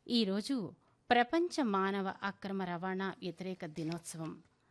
ఈరోజు ప్రపంచ మానవ అక్రమ రవాణా వ్యతిరేక దినోత్సవం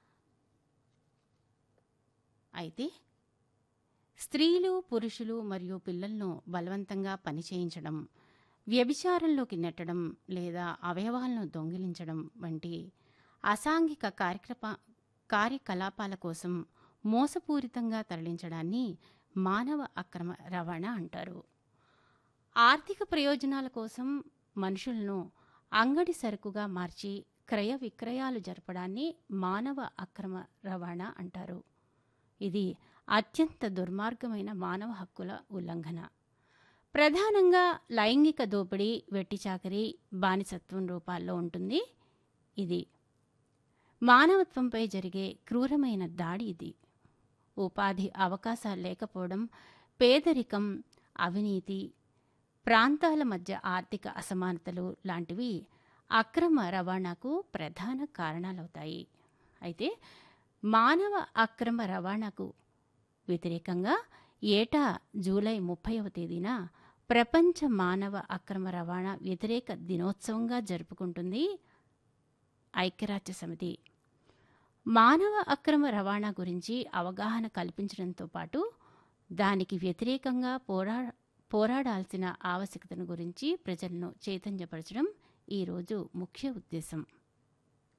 అయితే స్త్రీలు పురుషులు మరియు పిల్లలను బలవంతంగా పనిచేయించడం వ్యభిచారంలోకి నెట్టడం లేదా అవయవాలను దొంగిలించడం వంటి అసాంఘిక కార్యక్రమ కార్యకలాపాల కోసం మోసపూరితంగా తరలించడాన్ని మానవ అక్రమ రవాణా అంటారు ఆర్థిక ప్రయోజనాల కోసం మనుషులను అంగడి సరుకుగా మార్చి క్రయ విక్రయాలు జరపడాన్ని మానవ అక్రమ రవాణా అంటారు ఇది అత్యంత దుర్మార్గమైన మానవ హక్కుల ఉల్లంఘన ప్రధానంగా లైంగిక దోపిడీ వెట్టిచాకరీ బానిసత్వం రూపాల్లో ఉంటుంది ఇది మానవత్వంపై జరిగే క్రూరమైన దాడి ఇది ఉపాధి అవకాశాలు లేకపోవడం పేదరికం అవినీతి ప్రాంతాల మధ్య ఆర్థిక అసమానతలు లాంటివి అక్రమ రవాణాకు ప్రధాన కారణాలవుతాయి అయితే మానవ అక్రమ రవాణాకు వ్యతిరేకంగా ఏటా జూలై ముప్పైవ తేదీన ప్రపంచ మానవ అక్రమ రవాణా వ్యతిరేక దినోత్సవంగా జరుపుకుంటుంది ఐక్యరాజ్య సమితి మానవ అక్రమ రవాణా గురించి అవగాహన కల్పించడంతో పాటు దానికి వ్యతిరేకంగా పోరా పోరాడాల్సిన ఆవశ్యకతను గురించి ప్రజలను చైతన్యపరచడం ఈరోజు ముఖ్య ఉద్దేశం